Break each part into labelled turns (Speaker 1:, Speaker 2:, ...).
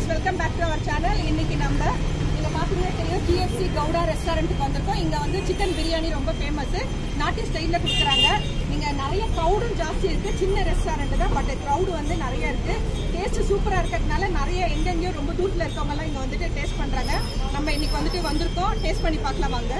Speaker 1: welcome back to our channel இன்னைக்கு நம்ம நீங்க பாத்தீங்கன்னா தெரியும் ஜிஎஃப்சி கவுடா ரெஸ்டாரண்ட்டுக்கு வந்திருக்கோம் இங்க வந்து சிக்கன் பிரியாணி ரொம்ப ஃபேமஸ் நாட்டி ஸ்டைல்ல கொடுக்குறாங்க நீங்க நிறைய க்ரௌடும் ஜாஸ்தி இருக்கு சின்ன ரெஸ்டாரண்ட் தான் பட் க்ரௌடு வந்து நிறைய இருக்கு டேஸ்ட் சூப்பரா இருக்கிறதுனால நிறைய எங்கெங்கேயோ ரொம்ப தூரத்துல இருக்கவங்க எல்லாம் இங்க வந்துட்டு டேஸ்ட் பண்றாங்க நம்ம இன்னைக்கு வந்துட்டு வந்திருக்கோம் டேஸ்ட் பண்ணி பார்க்கலாம் வாங்க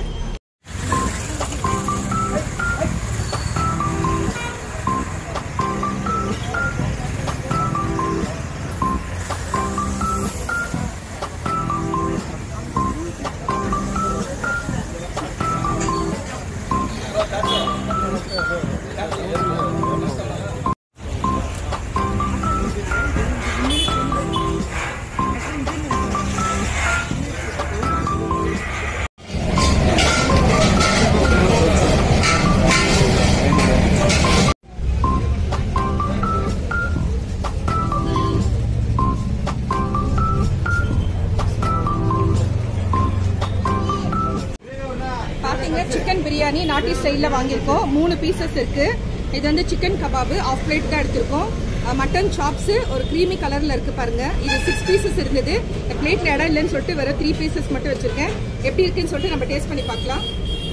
Speaker 1: பாத்தீங்க சிக்கன் பிரியாணி நாட்டி ஸ்டைல்ல வாங்கியிருக்கோம் மூணு பீசஸ் இருக்கு இது வந்து சிக்கன் கபாபு ஆஃப் பிளேட் தான் எடுத்திருக்கோம் மட்டன் சாப்ஸ் ஒரு க்ரீமி கலர்ல இருக்கு பாருங்க இது சிக்ஸ் பீசஸ் இருந்தது பிளேட்ல இடம் இல்லைன்னு சொல்லிட்டு வெறும் த்ரீ பீசஸ் மட்டும் வச்சிருக்கேன் எப்படி இருக்குன்னு சொல்லிட்டு நம்ம டேஸ்ட் பண்ணி பார்க்கலாம்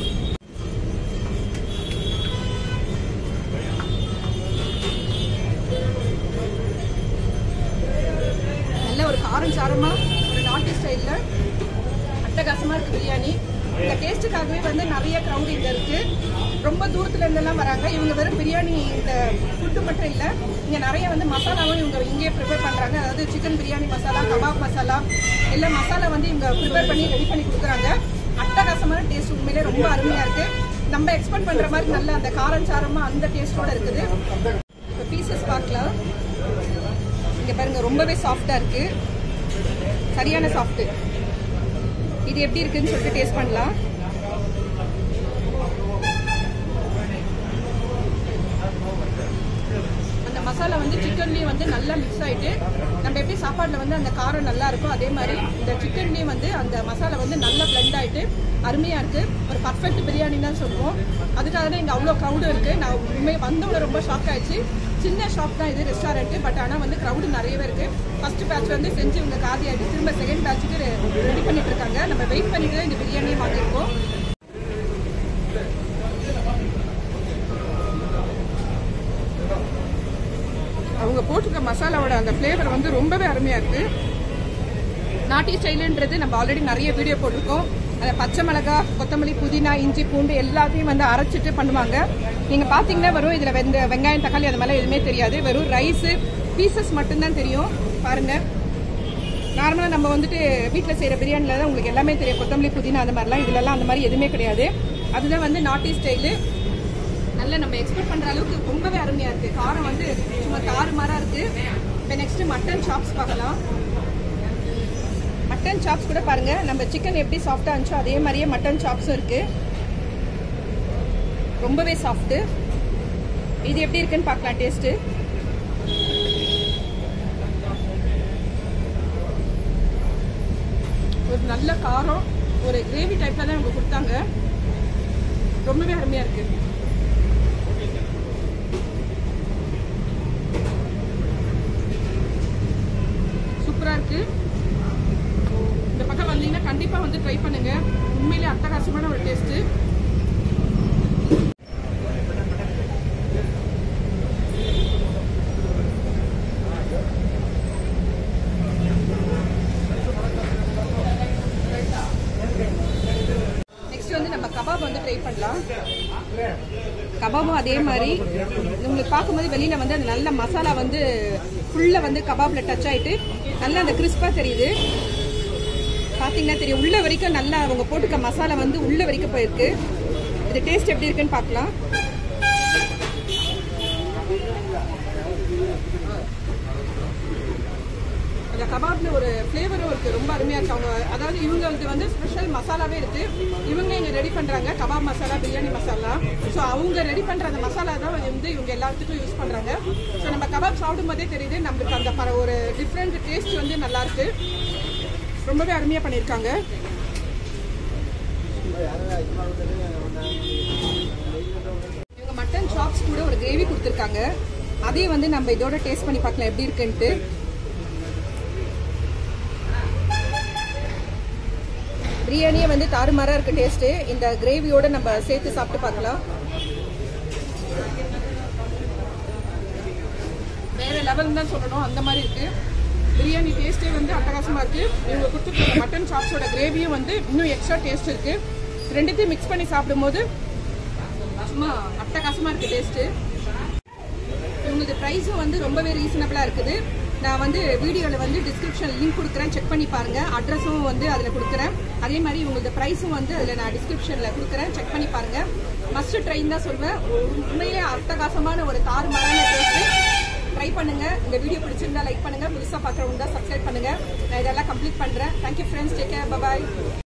Speaker 1: நல்ல ஒரு காரம் சாரமா ஒரு நாட்டி ஸ்டைல்ல அட்டகாசமா இருக்கு பிரியாணி இந்த டேஸ்ட்டுக்காகவே வந்து நிறைய க்ரௌட் இங்க இருக்கு ரொம்ப தூரத்துல இருந்தெல்லாம் வராங்க இவங்க வெறும் பிரியாணி இந்த ஃபுட்டு மட்டும் இல்ல இங்க நிறைய வந்து மசாலாவும் இவங்க இங்கேயே ப்ரிப்பேர் பண்றாங்க அதாவது சிக்கன் பிரியாணி மசாலா கபாப் மசாலா எல்லா மசாலா வந்து இவங்க ப்ரிப்பேர் பண்ணி ரெடி பண்ணி கொடுக்குறாங்க அட்டகாசமான டேஸ்ட் உண்மையிலே ரொம்ப அருமையா இருக்கு நம்ம எக்ஸ்பெக்ட் பண்ற மாதிரி நல்ல அந்த காரம் சாரமா அந்த டேஸ்டோட இருக்குது இப்போ பீசஸ் பார்க்கலாம் இங்க பாருங்க ரொம்பவே சாஃப்டா இருக்கு சரியான சாஃப்ட் இது எப்படி இருக்குன்னு சொல்லிட்டு டேஸ்ட் பண்ணலாம் அந்த மசாலா வந்து சிக்கன்லயும் வந்து நல்லா மிக்ஸ் ஆயிட்டு நம்ம எப்படி சாப்பாடுல வந்து அந்த காரம் நல்லா இருக்கும் அதே மாதிரி இந்த சிக்கன்லயும் வந்து அந்த மசாலா வந்து நல்லா பிளெண்ட் ஆயிட்டு அருமையா இருக்கு ஒரு பர்ஃபெக்ட் பிரியாணி தான் சொல்லுவோம் அதுக்காக தான் இங்க அவ்வளோ க்ரௌடு இருக்கு நான் உண்மை வந்தவங்க ரொம்ப ஷாக் ஆயிடுச்சு சின்ன ஷாப் தான் இது ரெஸ்டாரண்ட் பட் ஆனால் வந்து க்ரௌடு நிறையவே இருக்கு ஃபர்ஸ்ட் பேட்ச் வந்து செஞ்சு இவங்க காதி ஆகிட்டு திரும்ப செகண்ட் பேட்சுக்கு ரெடி பண்ணிட்டு இருக்காங்க நம்ம வெயிட் பண்ணிட்டு தான் இந்த பிரியாணியை வாங்கியிருக்கோம் அவங்க போட்டிருக்க மசாலாவோட அந்த ஃப்ளேவர் வந்து ரொம்பவே அருமையா இருக்கு நாட்டி ஸ்டைலுன்றது நம்ம ஆல்ரெடி நிறைய வீடியோ போட்டிருக்கோம் அந்த பச்சை மிளகா கொத்தமல்லி புதினா இஞ்சி பூண்டு எல்லாத்தையும் வந்து அரைச்சிட்டு பண்ணுவாங்க நீங்க பாத்தீங்கன்னா வெறும் இதுல வெந்த வெங்காயம் தக்காளி அந்த மாதிரிலாம் எதுவுமே தெரியாது வெறும் ரைஸ் பீசஸ் மட்டும்தான் தெரியும் பாருங்க நார்மலாக நம்ம வந்துட்டு வீட்டில் செய்கிற பிரியாணியில் தான் உங்களுக்கு எல்லாமே தெரியும் கொத்தமல்லி புதினா அந்த மாதிரிலாம் இதுலலாம் அந்த மாதிரி எதுவுமே கிடையாது அதுதான் வந்து நாட்டி ஸ்டைலு நல்ல நம்ம எக்ஸ்பெக்ட் பண்ற அளவுக்கு ரொம்பவே அருமையா இருக்கு காரம் வந்து சும்மா தாறுமாறா இருக்கு இப்போ நெக்ஸ்ட் மட்டன் சாப்ஸ் பார்க்கலாம் மட்டன் சாப்ஸ் கூட பாருங்க நம்ம சிக்கன் எப்படி சாஃப்டா இருந்துச்சோ அதே மாதிரியே மட்டன் சாப்ஸும் இருக்கு ரொம்பவே சாஃப்ட் இது எப்படி இருக்குன்னு பார்க்கலாம் டேஸ்ட் ஒரு நல்ல காரம் ஒரு கிரேவி டைப்ல தான் இவங்க கொடுத்தாங்க ரொம்பவே அருமையா இருக்கு சூப்பரா இருக்கு இந்த பக்கம் வந்தீங்கன்னா கண்டிப்பா வந்து ட்ரை பண்ணுங்க உண்மையிலே அட்டகாசமான ஒரு டேஸ்ட் நெக்ஸ்ட் வந்து நம்ம கபாப் வந்து ட்ரை பண்ணலாம் கபாபும் அதே மாதிரி உங்களுக்கு பார்க்கும்போது வெளியில வந்து அந்த நல்ல மசாலா வந்து ஃபுல்லா வந்து கபாப்ல டச் ஆயிட்டு நல்லா அந்த கிறிஸ்பா தெரியுது பாத்தீங்கன்னா தெரியும் உள்ள வரைக்கும் நல்லா அவங்க போட்டுக்க மசாலா வந்து உள்ள வரைக்கும் போயிருக்கு இது டேஸ்ட் எப்படி இருக்குன்னு பார்க்கலாம் அந்த கபாப்ல ஒரு ஃப்ளேவரும் இருக்கு ரொம்ப அருமையா இருக்கு அவங்க அதாவது இவங்களுக்கு வந்து ஸ்பெஷல் மசாலாவே இருக்கு இவங்க இங்க ரெடி பண்றாங்க கபாப் மசாலா பிரியாணி மசாலா ஸோ அவங்க ரெடி பண்ற அந்த மசாலா தான் வந்து இவங்க எல்லாத்துக்கும் யூஸ் பண்றாங்க ஸோ நம்ம கபாப் சாப்பிடும் போதே தெரியுது நம்மளுக்கு அந்த பர- ஒரு டிஃப்ரெண்ட் டேஸ்ட் வந்து நல்லா இருக்கு ரொம்பவே அருமையா பண்ணியிருக்காங்க இவங்க மட்டன் சாப்ஸ் கூட ஒரு கிரேவி கொடுத்துருக்காங்க அதையும் வந்து நம்ம இதோட டேஸ்ட் பண்ணி பார்க்கலாம் எப்படி இருக்குன்ட்டு பிரியாணியே வந்து தாறுமாறா இருக்கு டேஸ்ட்டு இந்த கிரேவியோட நம்ம சேர்த்து சாப்பிட்டு பார்க்கலாம் வேற லெவல் தான் சொல்லணும் அந்த மாதிரி இருக்கு பிரியாணி டேஸ்ட்டே வந்து அட்டகாசமா இருக்கு இவங்க கொடுத்துருக்க மட்டன் சாப்ஸோட கிரேவியும் வந்து இன்னும் எக்ஸ்ட்ரா டேஸ்ட் இருக்கு ரெண்டுத்தையும் மிக்ஸ் பண்ணி சாப்பிடும்போது சும்மா அட்டகாசமா இருக்கு டேஸ்ட்டு இவங்களுக்கு ப்ரைஸும் வந்து ரொம்பவே ரீசனபிளாக இருக்குது நான் வந்து வீடியோவில் வந்து டிஸ்கிரிப்ஷன் லிங்க் கொடுக்குறேன் செக் பண்ணி பாருங்க அட்ரஸும் வந்து அதில் கொடுக்குறேன் அதே மாதிரி உங்களுக்கு ப்ரைஸும் வந்து அதில் நான் டிஸ்கிரிப்ஷனில் கொடுக்குறேன் செக் பண்ணி பாருங்க மஸ்ட் ட்ரைன் தான் சொல்வேன் உண்மையிலே அட்டகாசமான ஒரு தாறுமாறான டேஸ்ட்டு ட்ரை பண்ணுங்க இந்த வீடியோ பிடிச்சிருந்தா லைக் பண்ணுங்க புதுசாக பார்க்குறவங்க தான் சப்ஸ்கிரைப் பண்ணுங்க நான் இதெல்லாம் கம்ப்ளீட் பண்ணுறேன் தேங்க்யூ ஃப்ரெண்ட்ஸ் டேக் கேர் பாய்